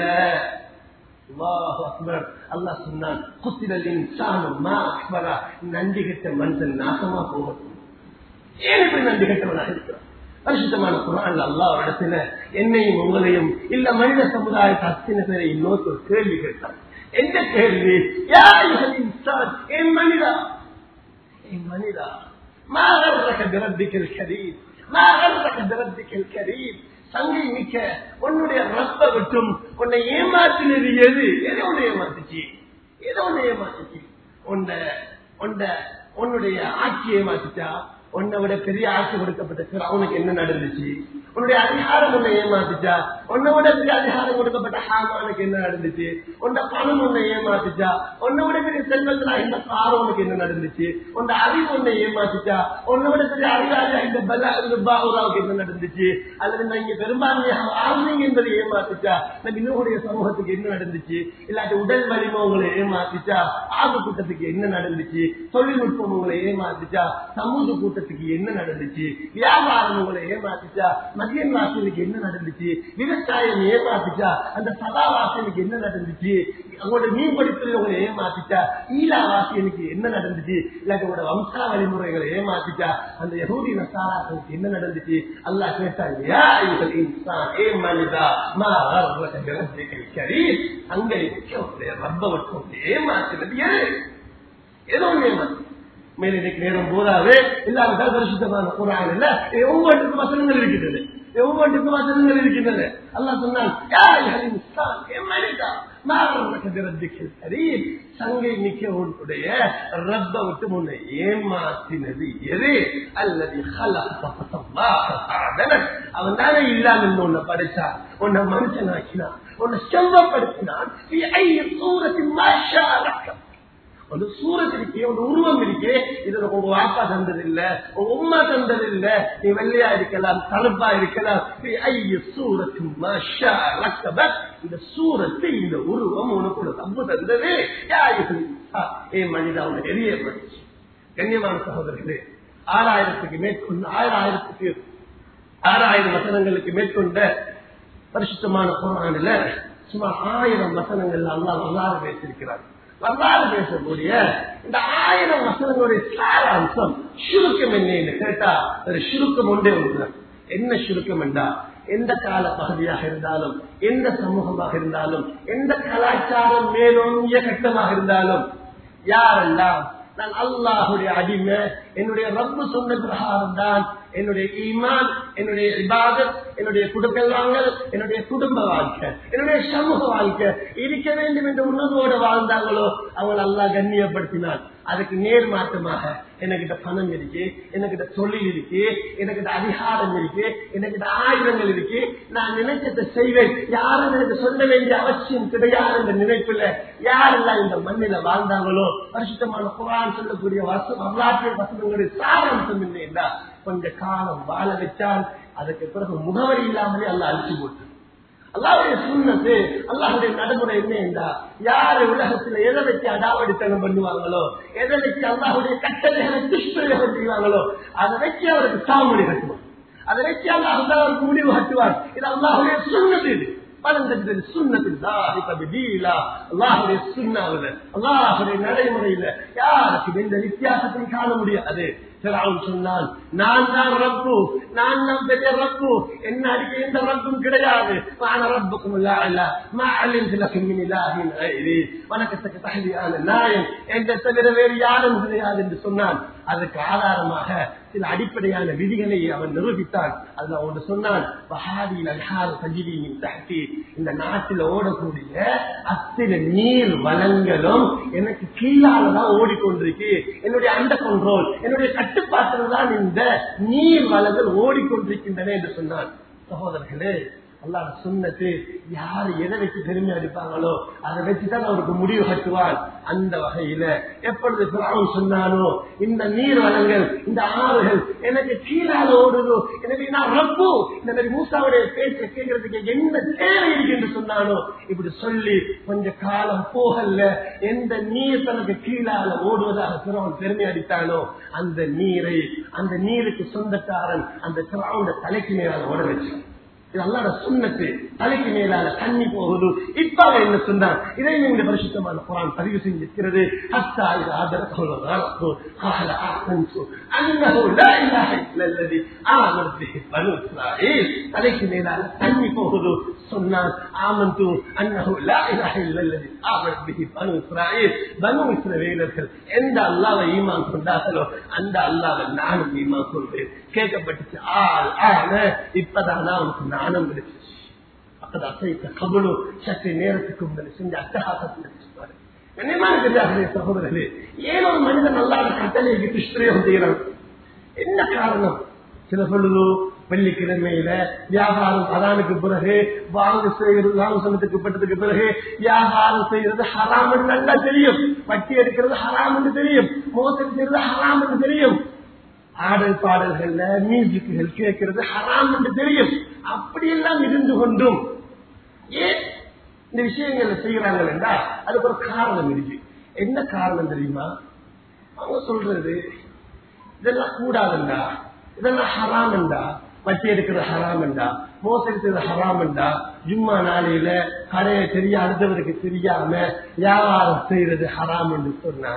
அல்லாஹு அக்பர் அல்லாஹ் சொன்னான் குத்திரல் இன்சானு மா அக்பரா நன்றி கெட்ட மனுஷன் நாசமா போகட்டும் ஏன் இப்படி நன்றி கெட்டவனாக இருக்கிறான் பரிசுத்தமான குரான் அல்லாஹ் இடத்துல என்னையும் உங்களையும் இல்ல மனித சமுதாயத்தை அத்தனை பேரை இன்னொரு ஒரு கேள்வி கேட்டான் எந்த கேள்வி யா யுகல் இன்சான் என் மனிதா என் மனிதா ما غرك بربك الكريم ما غرك بربك الكريم சங்கை மிக்க உன்னுடைய ரப்ப விட்டும் உன்னை ஏமாற்றினது எது எதை உன்னை ஏமாத்துச்சு எதை உன்னை ஏமாத்துச்சு உன்னை உன்னை உன்னுடைய ஆட்சியை ஏமாத்துச்சா உன்னை விட பெரிய ஆட்சி கொடுக்கப்பட்ட அவனுக்கு என்ன நடந்துச்சு உன்னுடைய அதிகாரம் உன்னை ஏமாத்துச்சா உன்னை விட பெரிய அதிகாரம் கொடுக்கப்பட்ட ஹாமானுக்கு என்ன நடந்துச்சு உன்னை பணம் உன்னை ஏமாத்துச்சா உன்னை விட பெரிய செல்வத்துல இந்த பாரோனுக்கு என்ன நடந்துச்சு உன் அறிவு உன்னை ஏமாத்துச்சா உன்னை விட பெரிய அதிகாரியா இந்த பல இந்த பாவுராவுக்கு என்ன நடந்துச்சு அல்லது நான் இங்க பெரும்பான்மையாக வாழ்ந்தீங்க என்பதை ஏமாத்துச்சா நம்ம இன்னுடைய சமூகத்துக்கு என்ன நடந்துச்சு இல்லாட்டி உடல் வலிமை உங்களை ஏமாத்துச்சா ஆகு கூட்டத்துக்கு என்ன நடந்துச்சு தொழில்நுட்பம் உங்களை ஏமாத்துச்சா சமூக கூட்டத்துக்கு என்ன நடந்துச்சு வியாபாரம் உங்களை ஏமாத்துச்சா மதியன் வாசலுக்கு என்ன நடந்துச்சு விவசாயம் ஏமாத்துச்சா அந்த சதா வாசலுக்கு என்ன நடந்துச்சு உங்களோட மீன் படிப்பில் உங்களை ஏமாத்துச்சா ஈலா வாசியனுக்கு என்ன நடந்துச்சு இல்லாட்டி உங்களோட வம்சா வழிமுறைகளை ஏமாத்துச்சா அந்த யகூதி நசாராக்களுக்கு என்ன நடந்துச்சு அல்லாஹ் கேட்டாங்க யா ஐயுகல் இன்சான், ஏ மனிதா மா கர்வக பிரப்பிக்கல் கரீம். அங்கே உங்களுடைய ரப்ப வட்டம் ஏமாத்துறது எது ஏதோ ஒண்ணு ஏமாத்து மேல இன்னைக்கு நேரம் போதாது இல்லாம பரிசுத்தமான குரான் இல்ல ஒவ்வொன்றுக்கும் வசனங்கள் இருக்கின்றது ஒவ்வொன்றுக்கும் வசனங்கள் இருக்கின்றன அல்லாஹ் சொன்னான் யா அய்யுஹல் இன்சான், ஏ மனிதா மா கர்வக பிரப்பிக்கல் கரீம். சங்கை மிக்க உன்னுடைய ரப்ப விட்டு உன்னை ஏமாத்தினது எது அல்லது அவன் தானே இல்லாம இருந்து உன்னை படைச்சான் உன்னை மனுஷனாக்கினான் உன்னை செல்வப்படுத்தினான் في أي صورة ما شاء ركب. ஒரு சூரத் இருக்கே ஒரு உருவம் இருக்கே இதுல உங்க வாப்பா தந்தது இல்ல உங்க உமா தந்தது இல்ல நீ வெள்ளையா இருக்கலாம் கருப்பா இருக்கலாம் في أي صورة ما شاء ركب. இந்த சூரத்து இந்த உருவம் உனக்கு ஒரு தப்பு தந்தது ஏ மனிதா உனக்கு எரிய படிச்சு கண்ணியமான சகோதரர்களே ஆறாயிரத்துக்கு மேற்கொண்டு ஆறாயிரத்துக்கு ஆறாயிரம் வசனங்களுக்கு மேற்கொண்ட பரிசுத்தமான குரானில சுமார் ஆயிரம் வசனங்கள் அல்லாஹ் வரலாறு பேசியிருக்கிறார் வரலாறு பேசக்கூடிய இந்த ஆயிரம் வசனங்களுடைய சாராம்சம் சுருக்கம் என்ன என்று கேட்டா ஒரு சுருக்கம் ஒன்றே ஒன்று என்ன சுருக்கம் என்றா எந்த கால பகுதியாக இருந்தாலும் எந்த சமூகமாக இருந்தாலும் எந்த கலாச்சாரம் மேலோங்கிய கட்டமாக இருந்தாலும் யாரெல்லாம் நான் அல்லாஹுடைய அடிமை என்னுடைய ரப்பு சொன்ன பிரகாரம் தான் என்னுடைய ஈமான் என்னுடைய இபாதத் என்னுடைய குடும்பங்கள் என்னுடைய குடும்ப வாழ்க்கை என்னுடைய சமூக வாழ்க்கை இருக்க வேண்டும் என்ற உணர்வோடு வாழ்ந்தாங்களோ அவங்களை அல்லாஹ் கண்ணியப்படுத்தினான் அதுக்கு நேர் மாற்றமாக எனக்கிட்ட பணம் இருக்கு எனக்கிட்ட தொழில் இருக்கு எனக்கிட்ட அதிகாரம் இருக்கு எனக்கிட்ட ஆயுதங்கள் இருக்கு நான் நினைச்சதை செய்வேன் யாரும் எனக்கு சொல்ல வேண்டிய அவசியம் கிடையாது என்ற நினைப்புல யாரெல்லாம் இந்த மண்ணில வாழ்ந்தாங்களோ பரிசுத்தமான குரான் சொல்லக்கூடிய வச வரலாற்று வசனங்களுடைய சாராம்சம் என்ன என்றால் கொஞ்ச காலம் வாழ வச்சால் அதுக்கு பிறகு முகவரி இல்லாமலே அல்ல அழிச்சு போட்டு அல்லாவுடைய சுண்ணத்து அல்லாஹுடைய நடைமுறை என்ன என்றா யாரு உலகத்துல எதை வச்சு அடாவடித்தனம் பண்ணுவாங்களோ எதை வச்சு அல்லாஹுடைய கட்டளைகளை துஷ்பிரயோகம் செய்வாங்களோ அதை வச்சு அவருக்கு சாமொழி கட்டுவார் அதை வச்சு அல்லாஹ் அவருக்கு முடிவு கட்டுவார் இது அல்லாஹுடைய சுண்ணத்து இது பலந்தத்தில் சுண்ணத்தில் அல்லாஹுடைய சுண்ணாவில் அல்லாஹுடைய நடைமுறையில யாருக்கு எந்த வித்தியாசத்தையும் காண முடியாது சொன்னான் நான் தான் ரப்பு நான் தான் பெரிய ரப்பு என்ன அடிக்க எந்த ரப்பும் கிடையாது நான் ரப்புக்கும் வணக்கத்துக்கு தகுதியான நாயன் என்ற தவிர வேறு யாரும் கிடையாது என்று சொன்னான் அதுக்கு ஆதாரமாக சில அடிப்படையான விதிகளை அவன் நிரூபித்தான் அதுல அவன் சொன்னான் பஹாதியில் அல்ஹார் சஜிதியின் தட்டி இந்த நாட்டில் ஓடக்கூடிய அத்தனை நீர் வளங்களும் எனக்கு கீழாலதான் ஓடிக்கொண்டிருக்கு என்னுடைய அண்ட கண்ட்ரோல் என்னுடைய கட்டுப்பாட்டில் தான் இந்த நீர் வளங்கள் ஓடிக்கொண்டிருக்கின்றன என்று சொன்னான் சகோதரர்களே அல்லாஹ் சுண்ணத்து யாரு எதை வச்சு பெருமை அடிப்பாங்களோ அதை வச்சுதான் அவருக்கு முடிவு கட்டுவான் அந்த வகையில எப்பொழுது பிராவன் சொன்னானோ இந்த நீர் வளங்கள் இந்த ஆறுகள் எனக்கு கீழால ஓடுதோ எனவே நான் ரப்பு இந்த மாதிரி மூசாவுடைய பேச்சை கேட்கறதுக்கு என்ன தேவை இருக்கு என்று சொன்னானோ இப்படி சொல்லி கொஞ்ச காலம் போகல எந்த நீர் தனக்கு கீழால ஓடுவதாக பிறவன் பெருமை அடித்தானோ அந்த நீரை அந்த நீருக்கு சொந்தக்காரன் அந்த பிறவுடைய தலைக்கு மேலால ஓட வச்சான் இது அல்லாட சுண்ணத்து தலைக்கு மேலால தண்ணி போகுது இப்ப அவன் என்ன சொன்னான் இதை இந்த பரிசுத்தமான குரான் பதிவு செஞ்சிருக்கிறது ஹத்தா இது ஆதரவு قال آمنت أنه لا إله إلا الذي آمنت به بنو إسرائيل தலைக்கு மேலால தண்ணி போகுது சொன்னான் ஆமந்து அன்னஹு லா இலாஹ இல்லல்லதி ஆமனத் பிஹி பனு இஸ்ராயீல் பனு இஸ்ரவேலர்கள் எந்த அல்லாஹ்வை ஈமான் கொண்டார்களோ அந்த அல்லாஹ்வை நானும் ஈமான் கொண்டேன் கேட்கப்பட்டுச்சு ஆள் ஆன இப்பதான் அவனுக்கு நாணம் கிடைச்சிச்சு அப்பதான் அசைத்த கபலு சற்று நேரத்துக்கு முன்னாடி செஞ்ச அட்டகாசத்தில் சொன்னாரு கண்ணியமான பெரியார்களே சகோதரர்களே ஏன் ஒரு மனிதன் அல்லாத கட்டளைக்கு துஷ்பிரயோகம் செய்யறான் என்ன காரணம் சில பொழுது வெள்ளிக்கிழமையில வியாபாரம் அதானுக்கு பிறகு வாங்க செய்கிறது வாங்கசனத்துக்கு பட்டதுக்கு பிறகு வியாபாரம் செய்யறது ஹராம் என்று நல்லா தெரியும் வட்டி எடுக்கிறது ஹராம் என்று தெரியும் மோசடி செய்யறது ஹராம் என்று தெரியும் ஆடல் பாடல்கள்ல மியூசிக்குகள் கேட்கிறது ஹராம் என்று தெரியும் அப்படியெல்லாம் இருந்து கொண்டும் ஏன் இந்த விஷயங்களை செய்யறாங்க என்றால் அதுக்கு ஒரு காரணம் இருக்கு என்ன காரணம் தெரியுமா அவங்க சொல்றது இதெல்லாம் கூடாதுண்டா இதெல்லாம் ஹராம் என்றா வட்டி எடுக்கிறது ஹராம் என்றா மோசடி செய்யறது ஹராம் என்றா ஜும்மா நாளையில கடையை தெரிய அடுத்தவருக்கு தெரியாம வியாபாரம் செய்யறது ஹராம் என்று சொன்னா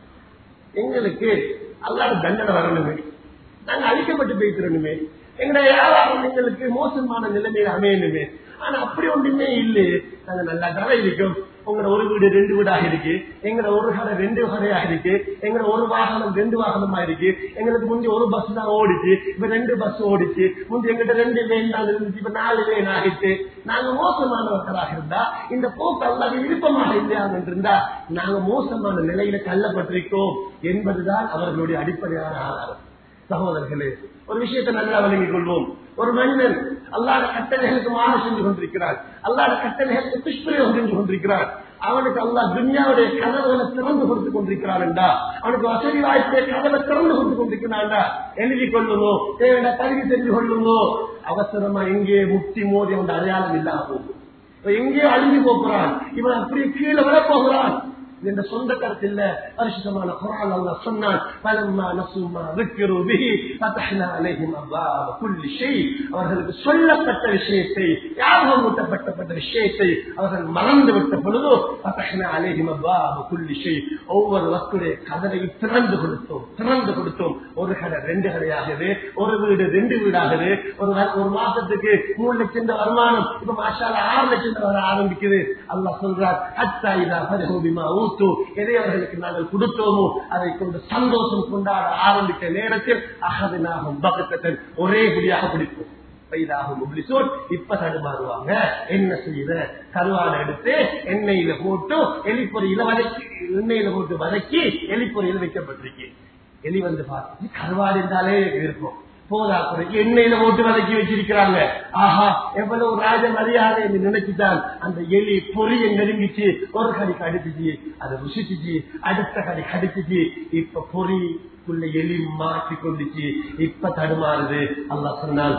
எங்களுக்கு அல்லாத தண்டனை வரணுமே நாங்க அழிக்கப்பட்டு போய்க்கிறோமே எங்களுடைய வியாபாரம் எங்களுக்கு மோசமான நிலைமையில அமையணுமே ஆனா அப்படி ஒன்றுமே இல்லையே நாங்க நல்லா தானே இருக்கோம் உங்களோட ஒரு வீடு ரெண்டு வீடாக இருக்கு எங்களோட ஒரு கடை ரெண்டு கடையாக இருக்கு எங்களோட ஒரு வாகனம் ரெண்டு வாகனமா இருக்கு எங்களுக்கு முந்தி ஒரு பஸ் தான் ஓடிச்சு இப்ப ரெண்டு பஸ் ஓடிச்சு முந்தி எங்கிட்ட ரெண்டு வேன் தான் இருந்துச்சு இப்ப நாலு வேன் ஆகிட்டு நாங்க மோசமானவர்களாக இருந்தா இந்த போக்கு அல்லாத விருப்பமாக இல்லையாக இருந்தா நாங்க மோசமான நிலையில தள்ளப்பட்டிருக்கோம் என்பதுதான் அவர்களுடைய அடிப்படையான ஆதாரம் சகோதரர்களே ஒரு விஷயத்தை நல்லா வழங்கிக் கொள்வோம் ஒரு மனிதன் அல்லாத கட்டளைகளுக்கு மாறு செஞ்சு கொண்டிருக்கிறார் அல்லாத கட்டளைகளுக்கு துஷ்பிரயோகம் செஞ்சு கொண்டிருக்கிறார் அவனுக்கு அல்லா துன்யாவுடைய கதவுகளை திறந்து கொடுத்து கொண்டிருக்கிறான் என்றா அவனுக்கு வசதி வாய்ப்பை கதவை திறந்து கொடுத்து கொண்டிருக்கிறான்டா எழுதி கொள்ளுமோ தேவையான பதிவு செஞ்சு கொள்ளுமோ அவசரமா எங்கே முக்தி மோதி அவன் அடையாளம் இல்லாம போகும் எங்கேயோ அழிஞ்சு போகிறான் இவன் அப்படியே கீழே விட போகிறான் என்ற சொந்த கருத்தில் பரிசுத்தமான குரான் அல்லாஹ் சொன்னான் பலம்மா நசுமா ذكروا به فتحنا عليهم ابواب كل شيء அவர்களுக்கு சொல்லப்பட்ட விஷயத்தை ஞாபகமூட்டப்பட்ட விஷயத்தை அவர்கள் மறந்து விட்ட பொழுது فتحنا عليهم ابواب كل شيء ஒவ்வொரு வஸ்துடைய கதவையும் திறந்து கொடுத்தோம் திறந்து கொடுத்தோம் ஒரு கடை ரெண்டு கடையாகுது ஒரு வீடு ரெண்டு வீடாகுது ஒரு ஒரு மாசத்துக்கு மூணு லட்சம் வருமானம் இப்ப மாஷால ஆறு லட்சம் வர ஆரம்பிக்குது அல்லாஹ் சொல்றார் அத்தா இதா பரிஹோபிமா ஊத்து எதை அவர்களுக்கு நாங்கள் கொடுத்தோமோ அதை கொண்டு சந்தோஷம் கொண்டாட ஆரம்பித்த நேரத்தில் அகதினாகும் பகத்தன் ஒரே குடியாக பிடிப்போம் பைதாகும் முப்ளிசூன் இப்ப தடுமாறுவாங்க என்ன செய்யற கருவாடை எடுத்து எண்ணெயில போட்டு எலிப்பொறியில வதக்கி எண்ணெயில போட்டு வதக்கி எலிப்பொறியில வைக்கப்பட்டிருக்கு எலி வந்து பார்த்து கருவாடு இருந்தாலே இருக்கும் போதா குறைக்கு எண்ணெயில போட்டு வதக்கி வச்சிருக்கிறாங்க ஆஹா எவ்வளவு ராஜ மரியாதை என்று நினைச்சுதான் அந்த எலி பொறியை நெருங்கிச்சு ஒரு கடி கடிச்சிச்சு அதை ருசிச்சுச்சு அடுத்த கடி கடிச்சிச்சு இப்ப பொறி உள்ள எலி மாற்றி கொண்டுச்சு இப்ப தடுமாறுது அல்லா சொன்னால்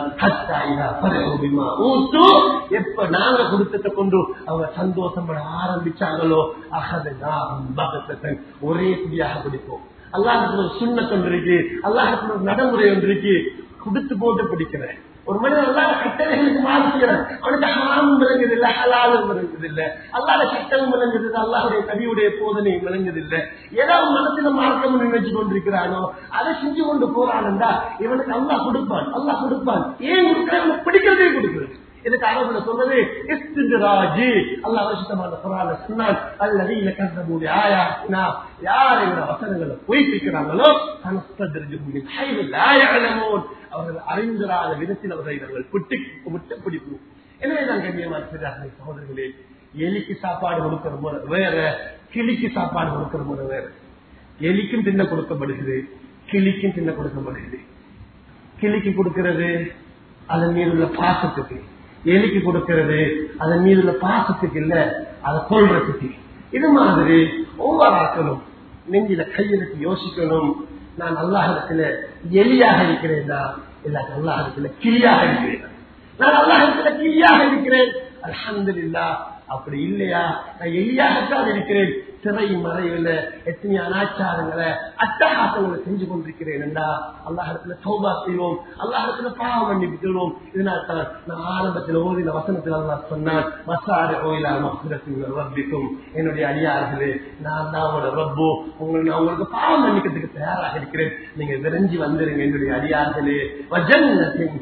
எப்ப நாங்க கொடுத்ததை கொண்டு அவங்க சந்தோஷப்பட ஆரம்பிச்சாங்களோ அகதை ஒரே குடியாக பிடிப்போம் அல்லாஹுக்கு ஒரு சுண்ணத் ஒன்று இருக்கு அல்லாஹுக்கு ஒரு நடைமுறை ஒன்று இருக்கு கொடுத்து போட்டு பிடிக்கிறேன் ஒரு மனிதன் அல்லாத கட்டளைகளுக்கு மாறு செய்யறான் அவனுக்கு ஹராம் விளங்குது இல்ல ஹலாலும் விளங்குது இல்ல அல்லாத சட்டம் விளங்குது அல்லாஹுடைய கவியுடைய போதனையும் விளங்குது இல்ல ஏதோ மனசுல மார்க்கம் நினைச்சு கொண்டிருக்கிறானோ அதை செஞ்சு கொண்டு போறான்டா இவனுக்கு அல்லாஹ் கொடுப்பான் அல்லாஹ் கொடுப்பான் ஏன் கொடுக்கிறான் பிடிக்கிறதே கொடுக்கிறது இதுக்கு அரபுல சொல்றது இஸ்திராஜி அல்லாஹ் அவசியமான குரான சொன்னால் அல்லதீன கந்தபூடி ஆயாத்தினா யார் என்ற வசனங்களை பொய்ப்பிக்கிறாங்களோ அவர்கள் அறிந்திராத விதத்தில் அவர்கள் புட்டி விட்டு பிடிப்போம் எனவே நான் கண்ணியமான சிறார்கள் சகோதரர்களே எலிக்கு சாப்பாடு கொடுக்கிற முறை வேற கிளிக்கு சாப்பாடு கொடுக்கிற முறை வேற எலிக்கும் தின்ன கொடுக்கப்படுகிறது கிளிக்கும் தின்ன கொடுக்கப்படுகிறது கிளிக்கு கொடுக்கிறது அதன் மீது உள்ள பாசத்துக்கு எலிக்கு கொடுக்கிறது அதன் மீது உள்ள பாசத்துக்கு இல்ல அதை கொள்றதுக்கு இது மாதிரி ஒவ்வொரு ஆக்களும் நெஞ்சில கையெழுத்து யோசிக்கணும் நான் அல்லாஹிடத்துல எலியாக இருக்கிறேனா இல்ல அல்லாஹிடத்துல கிளியாக இருக்கிறேன் நான் அல்லாஹிடத்துல கிளியாக இருக்கிறேன் அல்ஹம்துலில்லாஹ் அப்படி இல்லையா நான் எளியாகத்தான் இருக்கிறேன் சிறை மறைவில் எத்தனை அனாச்சாரங்களை அட்டகாசங்களை செஞ்சு கொண்டிருக்கிறேன் என்றா அல்லாஹிடத்துல சௌபா செய்வோம் அல்லாஹிடத்துல பாவம் மன்னிப்புக்கிறோம் இதனால் தான் நான் ஆரம்பத்தில் ஓதின வசனத்தில் அல்லாஹ் சொன்னான் மசார கோயிலா மசுரத்தின் ரப்பிக்கும் என்னுடைய அடியார்களே நான் தான் அவங்களோட ரப்பு உங்களை நான் உங்களுக்கு பாவம் மன்னிக்கிறதுக்கு தயாராக இருக்கிறேன் நீங்க விரைஞ்சி வந்துருங்க என்னுடைய அடியார்களே வஜன்னத்தின்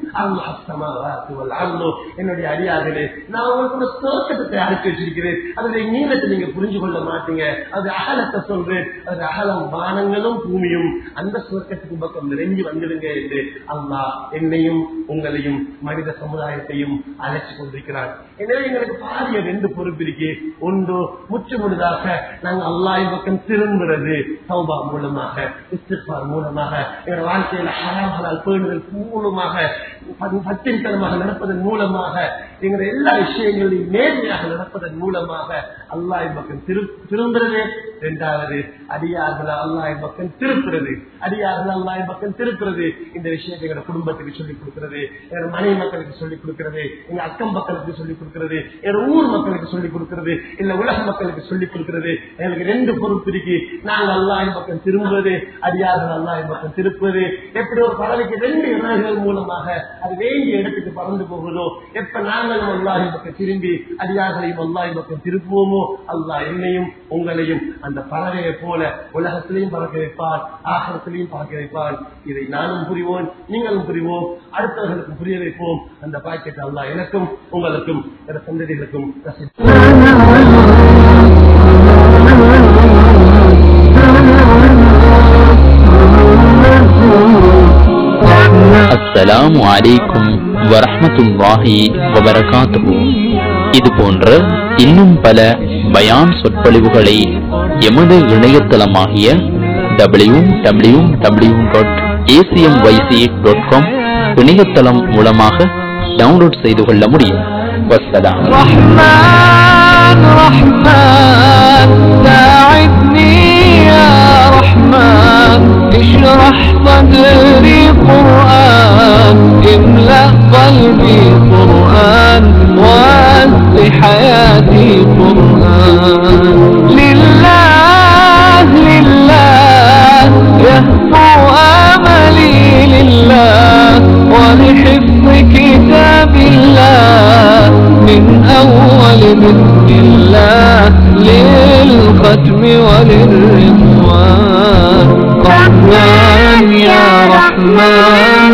அல்லாஹ் என்னுடைய அடியார்களே நான் உங்களுக்கு ஒரு சோக்கத்தை தயாரித்து வச்சிருக்கிறேன் அதனுடைய நீளத்தை நீங்க புரிஞ்சு கொள்ள மாட்டீங்க அது அகலத்தை சொல்றேன் அது அகலம் வானங்களும் பூமியும் அந்த சுவர்க்கத்துக்கு பக்கம் நிறைஞ்சு வந்துடுங்க என்று அல்லாஹ் என்னையும் உங்களையும் மனித சமுதாயத்தையும் அழைச்சு கொண்டிருக்கிறார் எனவே எங்களுக்கு பாரிய ரெண்டு பொறுப்பு இருக்கு ஒன்று முற்று முழுதாக நாங்கள் அல்லாஹ் பக்கம் திரும்புறது சௌபா மூலமாக இஸ்திஃபார் மூலமாக எங்கள் வாழ்க்கையில ஹலால் ஹலால் பேணுதல் மூலமாக பத்திரித்தனமாக நடப்பதன் மூலமாக எங்களுடைய எல்லா விஷயங்களையும் நேர்மையாக நடப்பதன் மூலமாக அல்லாஹ் பக்கம் திரு திரும்புறது இரண்டாவது அடியார்கள் அல்லாஹ் பக்கம் திருப்புறது அடியார்கள் அல்லாஹ் பக்கம் திருப்புறது இந்த விஷயத்தை எங்க குடும்பத்துக்கு சொல்லிக் கொடுக்கிறது எங்க மனைவி மக்களுக்கு சொல்லிக் கொடுக்கிறது எங்க அக்கம் மக்களுக்கு சொல்லிக் கொடுக்கிறது எங்க ஊர் மக்களுக்கு சொல்லிக் கொடுக்கிறது இல்ல உலக மக்களுக்கு சொல்லிக் கொடுக்கிறது எங்களுக்கு ரெண்டு பொறுப்பு இருக்கு நாங்க அல்லாஹ் பக்கம் திரும்புவது அடியார்கள் அல்லாஹ் பக்கம் திருப்புவது எப்படி ஒரு பறவைக்கு ரெண்டு இறகுகள் மூலமாக அது வேண்டிய இடத்துக்கு பறந்து போகுதோ எப்ப நாங்களும் அல்லாஹி பக்கம் திரும்பி அடியார்களையும் அல்லாஹி பக்கம் திருப்புவோமோ அல்லாஹ் என்னையும் உங்களையும் அந்த பறவையை போல உலகத்திலையும் பறக்க வைப்பார் ஆகத்திலையும் பறக்க வைப்பார் இதை நானும் புரிவோம் நீங்களும் புரிவோம் அடுத்தவர்களுக்கு புரிய வைப்போம் அந்த பாக்கெட் அல்லாஹ் எனக்கும் உங்களுக்கும் பிற சந்ததிகளுக்கும் ரசி அஸ்ஸலாமு அலைக்கும் வரஹ்மத்துல்லாஹி வபரகாத்துஹு இது போன்ற இன்னும் பல பயான் சொற்பொழிவுகளை எமது இணையதளமாகிய W W W dot ACM YC dot com இணையதளம் மூலமாக டவுன்லோட் செய்து கொள்ள முடியும் வஸ்ஸலாம் رحمن رحمن ساعدني يا رحمن اشرح صدري قرآن املأ قلبي قرآن واسع حياتي قرآن لله لله يهفو املي لله ولحفظ كتاب الله من أول بسم الله للختم وللرضوان رحمن يا رحمن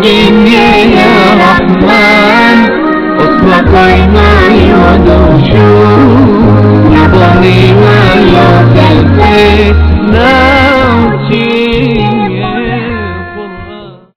ضمجني يا رحمن اطلق عيني ودوشي